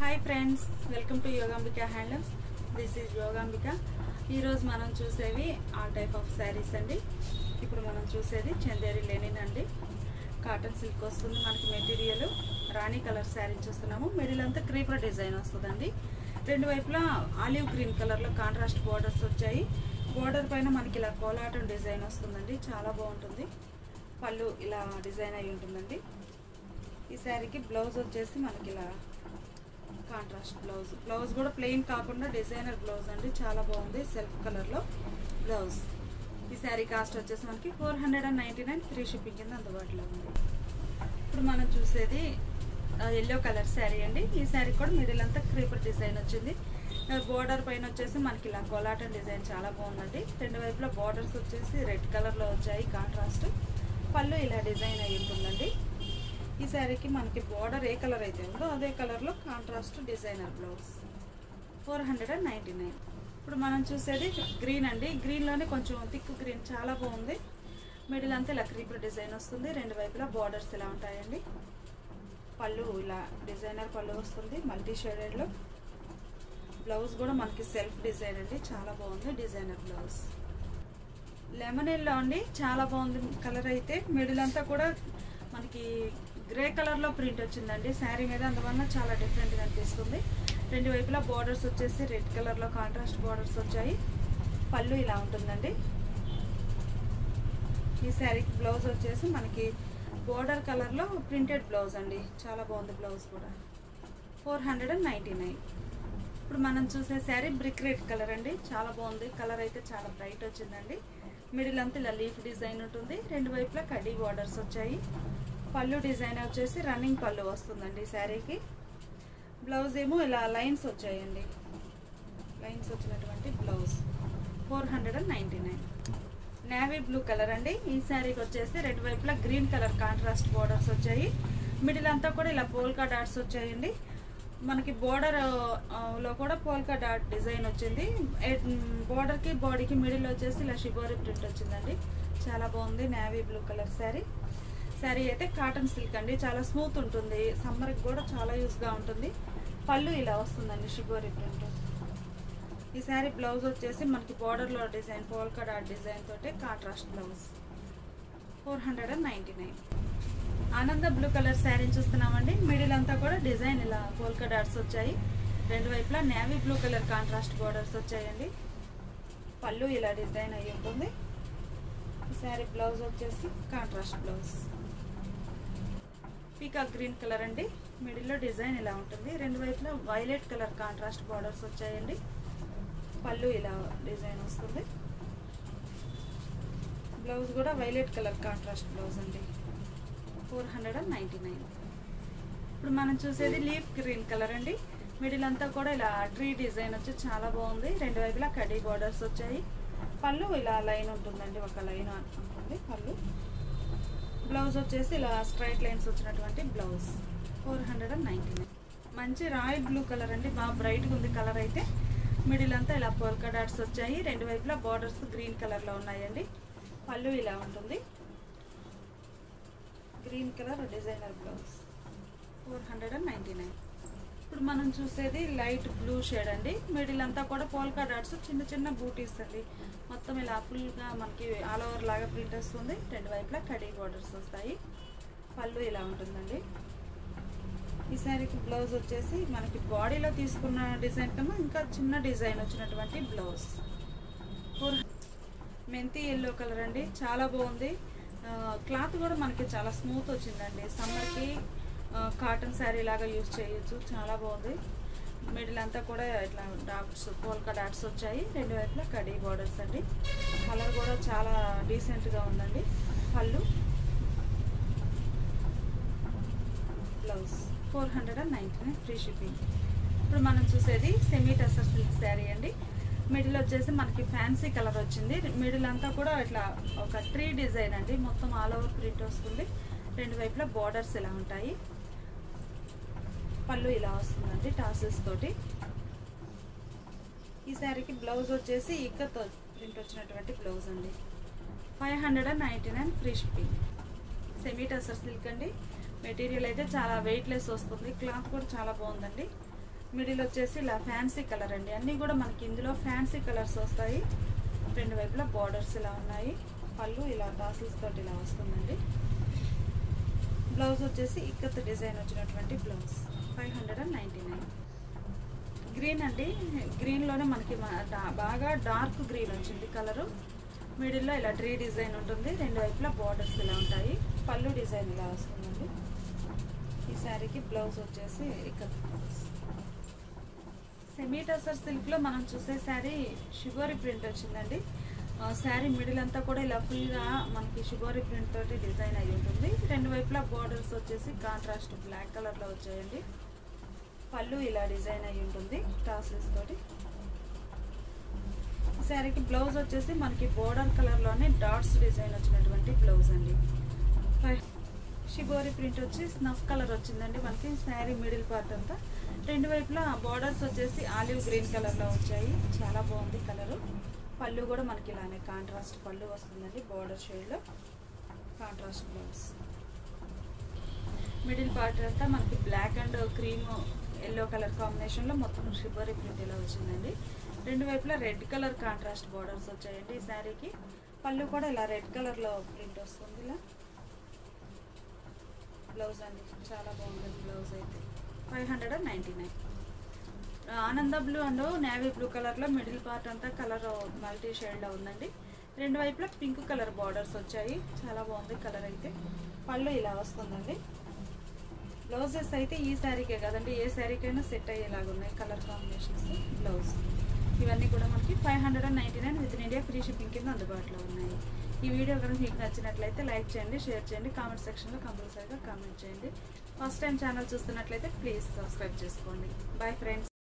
hi friends welcome to Yogambika handlooms this is Yogambika ఈరోజు మనం చూసేవి ఆల్ టైప్ ఆఫ్ శారీస్ అండి ఇప్పుడు మనం చూసేది చందేరి లెనిన్ అండి కాటన్ సిల్క్ వస్తుంది మనకి మెటీరియల్ రాణి కలర్ శారీ చూస్తున్నాము మిడిల్ అంతా క్రీపర్ డిజైన్ వస్తుందండి రెండు వైపులా ఆలివ్ గ్రీన్ కలర్లో కాంట్రాస్ట్ బోర్డర్స్ వచ్చాయి బోర్డర్ పైన మనకి ఇలా కోలాటం డిజైన్ వస్తుందండి చాలా బాగుంటుంది పళ్ళు ఇలా డిజైన్ అయి ఉంటుందండి ఈ శారీకి బ్లౌజ్ వచ్చేసి మనకి ఇలా కాంట్రాస్ట్ బ్లౌజ్ బ్లౌజ్ కూడా ప్లెయిన్ కాకుండా డిజైనర్ బ్లౌజ్ అండి చాలా బాగుంది సెల్ఫ్ కలర్లో బ్లౌజ్ ఈ శారీ కాస్ట్ వచ్చేసి మనకి four hundred and ninety nine free shipping కింద అందుబాటులో ఉంది ఇప్పుడు మనం చూసేది ఎల్లో కలర్ శారీ అండి ఈ శారీ కూడా మిడిల్ అంతా క్రీపర్ డిజైన్ వచ్చింది బోర్డర్ పైన వచ్చేసి మనకి ఇలా కోలాటన్ డిజైన్ చాలా బాగుందండి రెండు వైపులా బోర్డర్స్ వచ్చేసి రెడ్ కలర్లో వచ్చాయి కాంట్రాస్ట్ పళ్ళు ఇలా డిజైన్ అయి ఉంటుందండి ఈ శారీకి మనకి బార్డర్ ఏ కలర్ అయితే ఉందో అదే కలర్లో contrast designer blouse four hundred and ninety nine ఇప్పుడు మనం చూసేది గ్రీన్ అండి గ్రీన్లోనే కొంచెం థిక్ గ్రీన్ చాలా బాగుంది మిడిల్ అంతా ఇలా క్రీపర్ డిజైన్ వస్తుంది రెండు వైపులా బార్డర్స్ ఇలా ఉంటాయండి పళ్ళు ఇలా డిజైనర్ పళ్ళు వస్తుంది మల్టీ షేడెడ్లో బ్లౌజ్ కూడా మనకి సెల్ఫ్ డిజైన్ అండి చాలా బాగుంది డిజైనర్ బ్లౌజ్ లెమన్ ఎల్లో అండి చాలా బాగుంది కలర్ అయితే మిడిల్ అంతా కూడా మనకి గ్రే కలర్లో ప్రింట్ వచ్చిందండి శారీ మీద అందువల్ల చాలా డిఫరెంట్గా అనిపిస్తుంది రెండు వైపులా బార్డర్స్ వచ్చేసి రెడ్ కలర్లో కాంట్రాస్ట్ బార్డర్స్ వచ్చాయి పళ్ళు ఇలా ఉంటుందండి ఈ శారీకి బ్లౌజ్ వచ్చేసి మనకి బోర్డర్ కలర్లో ప్రింటెడ్ బ్లౌజ్ అండి చాలా బాగుంది బ్లౌజ్ కూడా four hundred and ninety nine ఇప్పుడు మనం చూసే శారీ బ్రిక్ రెడ్ కలర్ అండి చాలా బాగుంది కలర్ అయితే చాలా బ్రైట్ వచ్చిందండి మిడిల్ అంతా ఇలా లీఫ్ డిజైన్ ఉంటుంది రెండు వైపులా కడీ బార్డర్స్ వచ్చాయి పళ్ళు డిజైన్ వచ్చేసి రన్నింగ్ పళ్ళు వస్తుందండి శారీకి బ్లౌజ్ ఏమో ఇలా లైన్స్ వచ్చాయండి లైన్స్ వచ్చినటువంటి blouse four hundred and ninety nine navy blue colour అండి ఈ శారీకి వచ్చేసి రెండు వైపులా గ్రీన్ కలర్ కాంట్రాస్ట్ బార్డర్స్ వచ్చాయి మిడిల్ అంతా కూడా ఇలా పోల్కా డాట్స్ వచ్చాయండి మనకి బోర్డర్ లో కూడా పోల్కా డాట్ డిజైన్ వచ్చింది బోర్డర్కి బాడీకి మిడిల్ వచ్చేసి ఇలా షిబోరి ప్రింట్ వచ్చిందండి చాలా బాగుంది navy blue colour sari sari అయితే కాటన్ సిల్క్ అండి చాలా స్మూత్ ఉంటుంది సమ్మర్కి కూడా చాలా యూస్గా ఉంటుంది పళ్ళు ఇలా వస్తుందండి షిబోరి ప్రింట్ ఈ శారీ బ్లౌజ్ వచ్చేసి మనకి బార్డర్లో డిజైన్ పోల్కా డాట్ డిజైన్ తోటి contrast blouse four hundred and ninety nine ఆనంద బ్లూ కలర్ శారీ చూస్తున్నామండి మిడిల్ అంతా కూడా డిజైన్ ఇలా పోల్కా డాట్స్ వచ్చాయి రెండు వైపులా navy blue colour contrast borders వచ్చాయండి పళ్ళు ఇలా డిజైన్ అయ్యి ఉంటుంది ఈ శారీ బ్లౌజ్ వచ్చేసి contrast blouse peacock green colour అండి మిడిల్లో డిజైన్ ఇలా ఉంటుంది రెండు వైపులా వైలెట్ కలర్ కాంట్రాస్ట్ బార్డర్స్ వచ్చాయండి పళ్ళు ఇలా డిజైన్ వస్తుంది బ్లౌజ్ కూడా వైలెట్ కలర్ కాంట్రాస్ట్ బ్లౌజ్ అండి four hundred and ninety nine ఇప్పుడు మనం చూసేది లీఫ్ గ్రీన్ కలర్ అండి మిడిల్ అంతా కూడా ఇలా ట్రీ డిజైన్ వచ్చి చాలా బాగుంది రెండు వైపులా కడీ బార్డర్స్ వచ్చాయి పళ్ళు ఇలా లైన్ ఉంటుందండి ఒక లైన్ ఉంటుంది పళ్ళు బ్లౌజ్ వచ్చేసి ఇలా స్ట్రైట్ లైన్స్ వచ్చినటువంటి blouse four hundred and ninety nine మంచి రాయల్ బ్లూ కలర్ అండి బాగా బ్రైట్గా ఉంది కలర్ అయితే మిడిల్ అంతా ఇలా పోల్కా డాట్స్ వచ్చాయి రెండు వైపులా బార్డర్స్ గ్రీన్ కలర్లో ఉన్నాయండి పళ్ళు ఇలా ఉంటుంది green colour designer blouse four hundred and ninety nine ఇప్పుడు మనం చూసేది లైట్ బ్లూ షేడ్ అండి మిడిల్ అంతా కూడా పోల్కా డాట్స్ చిన్న చిన్న బూటీస్ అండి మొత్తం ఇలా ఫుల్గా మనకి ఆల్ ఓవర్ లాగా ప్రింట్ వస్తుంది రెండు వైపులా కడీ బార్డర్స్ వస్తాయి పళ్ళు ఇలా ఉంటుందండి ఈ శారీకి బ్లౌజ్ వచ్చేసి మనకి బాడీలో తీసుకున్న డిజైన్ కన్నా ఇంకా చిన్న డిజైన్ వచ్చినటువంటి బ్లౌజ్ ఫోర్ మెంతి ఎల్లో కలర్ అండి చాలా బాగుంది క్లాత్ కూడా మనకి చాలా స్మూత్ వచ్చిందండి సమ్మర్కి కాటన్ శారీ లాగా యూజ్ చేయొచ్చు చాలా బాగుంది మిడిల్ అంతా కూడా ఇట్లా డాట్స్ పోల్కా డాట్స్ వచ్చాయి రెండు వైపులా కడీ బార్డర్స్ అండి కలర్ కూడా చాలా డీసెంట్గా ఉందండి పళ్ళు blouse four hundred and ninety nine free shipping ఇప్పుడు మనం చూసేది సెమీ టసర్ సిల్క్ శారీ అండి మిడిల్ వచ్చేసి మనకి ఫ్యాన్సీ కలర్ వచ్చింది మిడిల్ అంతా కూడా ఇట్లా ఒక ట్రీ డిజైన్ అండి మొత్తం ఆల్ ఓవర్ ప్రింట్ వస్తుంది రెండు వైపులా బార్డర్స్ ఇలా ఉంటాయి పళ్ళు ఇలా వస్తుందండి టాసెస్ తోటి ఈ శారీకి బ్లౌజ్ వచ్చేసి ఇక్కతో ప్రింట్ వచ్చినటువంటి బ్లౌజ్ అండి five hundred and ninety nine free shipping semi tussar silk అండి మెటీరియల్ అయితే చాలా వెయిట్లెస్ వస్తుంది క్లాత్ కూడా చాలా బాగుందండి మిడిల్ వచ్చేసి ఇలా ఫ్యాన్సీ కలర్ అండి అన్నీ కూడా మనకి ఇందులో ఫ్యాన్సీ కలర్స్ వస్తాయి రెండు వైపులా బార్డర్స్ ఇలా ఉన్నాయి పళ్ళు ఇలా టాసిల్స్ తోటి ఇలా వస్తుందండి బ్లౌజ్ వచ్చేసి ఇక్కత్ డిజైన్ వచ్చినటువంటి blouse five hundred and ninety nine green అండి గ్రీన్లోనే మనకి మా- డా- బాగా డార్క్ గ్రీన్ వచ్చింది కలరు మిడిల్లో ఇలా ట్రీ డిజైన్ ఉంటుంది రెండు వైపులా బార్డర్స్ ఇలా ఉంటాయి పళ్ళు డిజైన్ ఇలా వస్తుందండి ఈ శారీకి బ్లౌజ్ వచ్చేసి ఇక్కడ సెమీ టసర్ సిల్క్లో మనం చూసే శారీ షుగోరి ప్రింట్ వచ్చిందండి ఆ, శారీ మిడిల్ అంతా కూడా ఇలా ఫుల్గా మనకి షుగోరి ప్రింట్ తోటి డిజైన్ అయి ఉంటుంది రెండు వైపులా బార్డర్స్ వచ్చేసి కాంట్రాస్ట్ బ్లాక్ కలర్లో వచ్చాయండి పళ్ళు ఇలా డిజైన్ అయి ఉంటుంది టాసిల్స్ తోటి ఈ శారీకి బ్లౌజ్ వచ్చేసి మనకి బోర్డర్ కలర్లోనే డాట్స్ డిజైన్ వచ్చినటువంటి బ్లౌజ్ అండి ఫై- షిబోరి ప్రింట్ వచ్చి స్నఫ్ కలర్ వచ్చిందండి మనకి శారీ మిడిల్ పార్ట్ అంతా రెండు వైపులా బార్డర్స్ వచ్చేసి ఆలివ్ గ్రీన్ కలర్లో వచ్చాయి చాలా బాగుంది కలరు పళ్ళు కూడా మనకి ఇలానే కాంట్రాస్ట్ పళ్ళు వస్తుందండి బార్డర్ షేడ్లో కాంట్రాస్ట్ బ్లౌజ్ మిడిల్ పార్ట్ అంతా మనకి black and cream yellow colour కాంబినేషన్లో మొత్తం షిబోరి ప్రింట్ ఇలా వచ్చిందండి రెండు వైపులా రెడ్ కలర్ కాంట్రాస్ట్ బార్డర్స్ వచ్చాయండి ఈ శారీకి పళ్ళు కూడా ఇలా రెడ్ కలర్లో ప్రింట్ వస్తుంది ఇలా బ్లౌజ్ అండి చాలా బాగుంటుంది బ్లౌజ్ అయితే five hundred and ninety nine ఆనంద బ్లూ అండ్ నేవీ బ్లూ కలర్లో మిడిల్ పార్ట్ అంతా కలర్ మల్టీ షేడ్లో ఉందండి రెండు వైపులా పింక్ కలర్ బార్డర్స్ వచ్చాయి చాలా బాగుంది కలర్ అయితే పళ్ళు ఇలా వస్తుందండి బ్లౌజెస్ అయితే ఈ శారీకే కదండి ఏ శారీకైనా సెట్ అయ్యేలాగా ఉన్నాయి కలర్ కాంబినేషన్స్ బ్లౌజ్ ఇవన్నీ కూడా మనకి five hundred and ninety nine with in India free shipping కింద అందుబాటులో ఉన్నాయి ఈ వీడియో కనుక మీకు నచ్చినట్లయితే లైక్ చేయండి షేర్ చేయండి కామెంట్ సెక్షన్లో కంపల్సరీగా కామెంట్ చేయండి ఫస్ట్ టైం ఛానల్ చూస్తున్నట్లయితే ప్లీజ్ సబ్స్క్రైబ్ చేసుకోండి బాయ్ ఫ్రెండ్స్